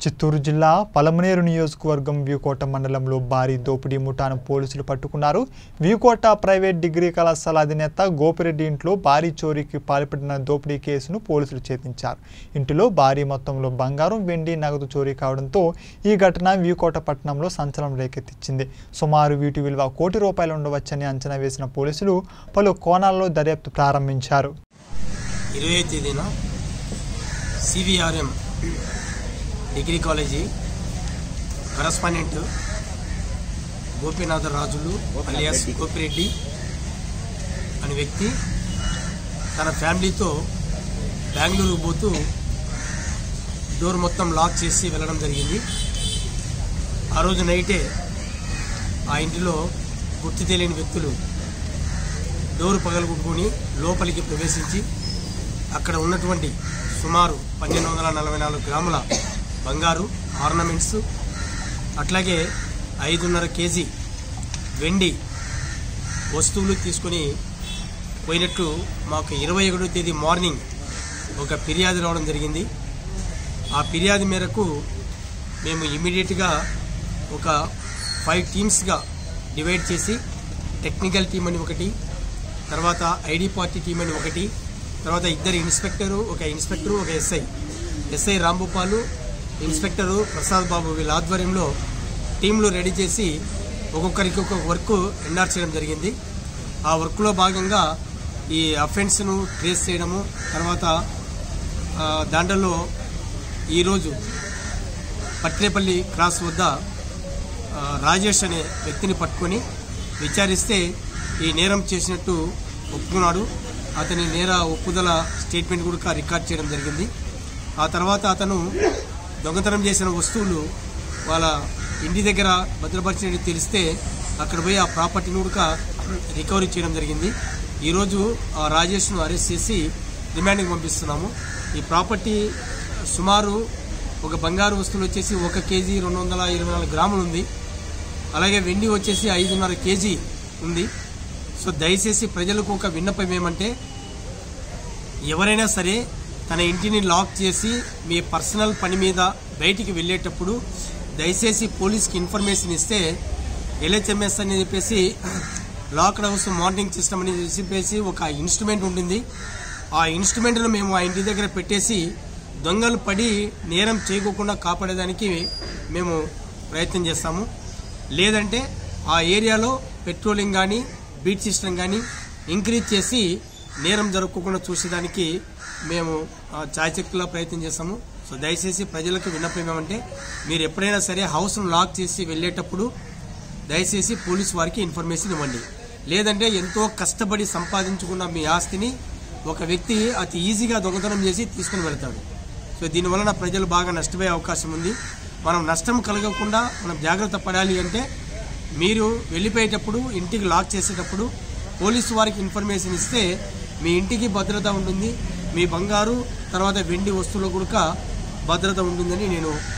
చిత్తూరు జిల్లా పలమనేరు నియోజకవర్గం వ్యూకోట మండలంలో భారీ దోపిడీ ముఠాను పోలీసులు పట్టుకున్నారు వ్యూకోట ప్రైవేట్ డిగ్రీ కళాశాల అధినేత గోపిరెడ్డి ఇంట్లో భారీ చోరీకి పాల్పడిన దోపిడీ కేసును పోలీసులు ఛేదించారు ఇంటిలో భారీ మొత్తంలో బంగారం వెండి నగదు చోరీ కావడంతో ఈ ఘటన వ్యూకోట పట్టణంలో సంచలనం రేకెత్తించింది సుమారు వీటి విలువ కోటి రూపాయలు ఉండవచ్చని అంచనా వేసిన పోలీసులు పలు కోణాల్లో దర్యాప్తు ప్రారంభించారు ఇరవై తేదీన CVRM degree college correspondent Gopinatha రాజులు అలియాస్ గోపిరెడ్డి అనే వ్యక్తి తన ఫ్యామిలీతో బెంగళూరు పోతూ డోర్ మొత్తం లాక్ చేసి వెళ్ళడం జరిగింది ఆ రోజు నైటే ఆ ఇంటిలో గుర్తు తెలియని వ్యక్తులు డోరు పగలగొట్టుకుని లోపలికి ప్రవేశించి అక్కడ ఉన్నటువంటి సుమారు పన్నెండు వందల నలభై నాలుగు గ్రాముల బంగారు ఆర్నమెంట్స్ అట్లాగే ఐదున్నర కేజీ వెండి వస్తువులు తీసుకొని పోయినట్టు మాకు ఇరవై ఒకటో తేదీ మార్నింగ్ ఒక ఫిర్యాదు రావడం జరిగింది ఆ ఫిర్యాదు మేరకు మేము ఇమీడియట్గా ఒక ఫైవ్ టీమ్స్గా డివైడ్ చేసి టెక్నికల్ టీం అని ఒకటి తర్వాత ఐడి పార్టీ టీం అని ఒకటి తర్వాత ఇద్దరు ఇన్స్పెక్టరు ఒక ఇన్స్పెక్టరు ఒక SI SI Rambhupal inspector Prasad Babu వీళ్ళ ఆధ్వర్యంలో టీంలు రెడీ చేసి ఒక్కొక్కరికి ఒక్కొక్క వర్క్ ఎండార్ చేయడం జరిగింది ఆ వర్క్లో భాగంగా ఈ అఫెన్స్ను ట్రేస్ చేయడము తర్వాత ఆ, దాంట్లో ఈరోజు పట్లేపల్లి క్రాస్ వద్ద ఆ, రాజేష్ అనే వ్యక్తిని పట్టుకొని విచారిస్తే ఈ నేరం చేసినట్టు ఒప్పుకున్నాడు అతని నేర ఒప్పుదల స్టేట్మెంట్ కూడా రికార్డ్ చేయడం జరిగింది ఆ తర్వాత అతను దొంగతనం చేసిన వస్తువులు వాళ్ళ ఇంటి దగ్గర భద్రపరిచినట్టు తెలిస్తే అక్కడ పోయి ఆ ప్రాపర్టీని కూడా రికవరీ చేయడం జరిగింది ఈరోజు ఆ రాజేష్ను అరెస్ట్ చేసి రిమాండ్కి పంపిస్తున్నాము ఈ ప్రాపర్టీ సుమారు ఒక బంగారు వస్తువులు వచ్చేసి ఒక కేజీ రెండు వందల ఇరవై నాలుగు గ్రాములు ఉంది అలాగే వెండి వచ్చేసి ఐదున్నర కేజీ ఉంది సో దయచేసి ప్రజలకు ఒక విన్నపం ఏమంటే ఎవరైనా సరే తన ఇంటిని లాక్ చేసి మీ పర్సనల్ పని మీద బయటికి వెళ్ళేటప్పుడు దయచేసి పోలీస్కి ఇన్ఫర్మేషన్ ఇస్తే ఎల్హెచ్ఎంఎస్ అని చెప్పేసి లాక్డ్ హౌస్ మానిటరింగ్ సిస్టమ్ అని చెప్పేసి ఒక ఇన్స్ట్రుమెంట్ ఉంటుంది ఆ ఇన్స్ట్రుమెంట్ను మేము ఆ ఇంటి దగ్గర పెట్టేసి దొంగలు పడి నేరం చేయకోకుండా కాపాడేదానికి మేము ప్రయత్నం చేస్తాము లేదంటే ఆ ఏరియాలో పెట్రోలింగ్ కానీ బీట్ సిస్టమ్ కానీ ఇంక్రీజ్ చేసి నేరం జరగకుండా చూసేదానికి మేము ఆ, చాయచక్తులా ప్రయత్నం చేస్తాము సో దయచేసి ప్రజలకు విన్నపం ఏమంటే మీరు ఎప్పుడైనా సరే హౌస్ను లాక్ చేసి వెళ్ళేటప్పుడు దయచేసి పోలీస్ వారికి ఇన్ఫర్మేషన్ ఇవ్వండి లేదంటే ఎంతో కష్టపడి సంపాదించుకున్న మీ ఆస్తిని ఒక వ్యక్తి అతి ఈజీగా దొంగతనం చేసి తీసుకుని వెళ్తాడు సో దీనివలన ప్రజలు బాగా నష్టపోయే అవకాశం ఉంది మనం నష్టం కలగకుండా మనం జాగ్రత్త పడాలి అంటే మీరు వెళ్ళిపోయేటప్పుడు ఇంటికి లాక్ చేసేటప్పుడు పోలీసు వారికి ఇన్ఫర్మేషన్ ఇస్తే మీ ఇంటికి భద్రత ఉంటుంది మీ బంగారు తర్వాత వెండి వస్తువులకు కూడా భద్రత ఉంటుందని నేను